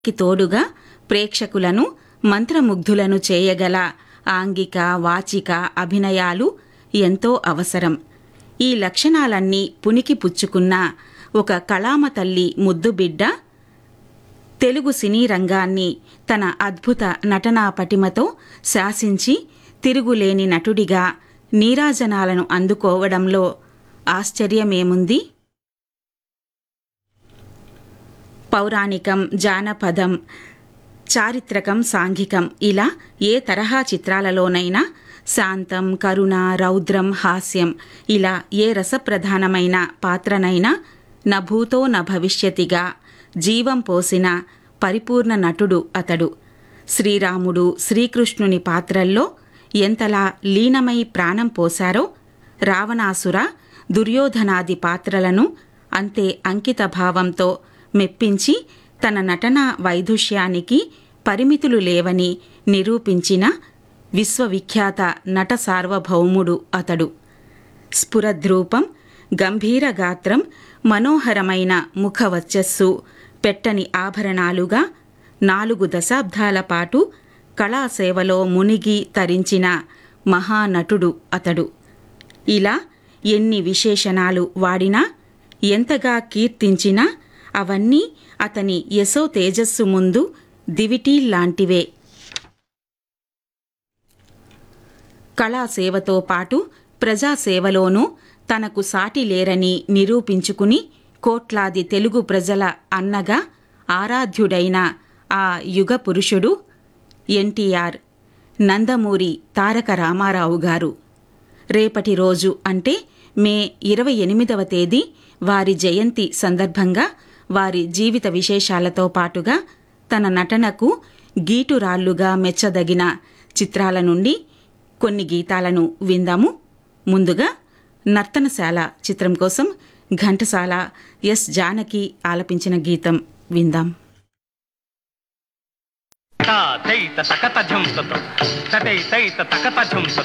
కి తోడుగా ప్రేక్షకులను మంత్రముగ్ధులను చేయగల ఆంగిక వాచిక అభినయాలు ఎంతో అవసరం ఈ లక్షణాలన్నీ పునికి పుచ్చుకున్న ఒక కళామ తల్లి ముద్దుబిడ్డ తెలుగు సినీ రంగాన్ని తన అద్భుత నటనా పటిమతో శాసించి తిరుగులేని నటుడిగా నీరాజనాలను అందుకోవడంలో ఆశ్చర్యమేముంది పౌరాణికం జానపదం చారిత్రకం సాంఘికం ఇలా ఏ తరహా చిత్రాలలోనైనా శాంతం కరుణ రౌద్రం హాస్యం ఇలా ఏ రసప్రధానమైన పాత్రనైనా నభూతో న భవిష్యతిగా జీవం పోసిన పరిపూర్ణ నటుడు అతడు శ్రీరాముడు శ్రీకృష్ణుని పాత్రల్లో ఎంతలా లీనమై ప్రాణం పోశారో రావణాసుర దుర్యోధనాది పాత్రలను అంతే అంకిత భావంతో మెప్పించి తన నటనా వైదుష్యానికి పరిమితులు లేవని నిరూపించిన విశ్వవిఖ్యాత నట సార్వభౌముడు అతడు స్ఫురద్రూపం గంభీర గాత్రం మనోహరమైన ముఖవచ్చస్సు పెట్టని ఆభరణాలుగా నాలుగు దశాబ్దాల పాటు కళాసేవలో మునిగి తరించిన మహానటుడు అతడు ఇలా ఎన్ని విశేషణాలు వాడినా ఎంతగా కీర్తించినా అవన్నీ అతని యశో తేజస్సు ముందు దివిటీల్లాంటివే కళాసేవతో పాటు ప్రజాసేవలోనూ తనకు సాటి లేరని నిరూపించుకుని కోట్లాది తెలుగు ప్రజల అన్నగా ఆరాధ్యుడైన ఆ యుగ పురుషుడు ఎన్టీఆర్ నందమూరి తారక రామారావు గారు రేపటి రోజు అంటే మే ఇరవై ఎనిమిదవ తేదీ వారి జయంతి సందర్భంగా వారి జీవిత విశేషాలతో పాటుగా తన నటనకు గీటురాళ్లుగా మెచ్చదగిన చిత్రాల నుండి కొన్ని గీతాలను విందాము ముందుగా నర్తనశాల చిత్రం కోసం ఘంటసాల ఎస్ జానకి ఆలపించిన గీతం విందాం తా తైత తకత ఝంసతో తటై తైత తకత ఝంసతో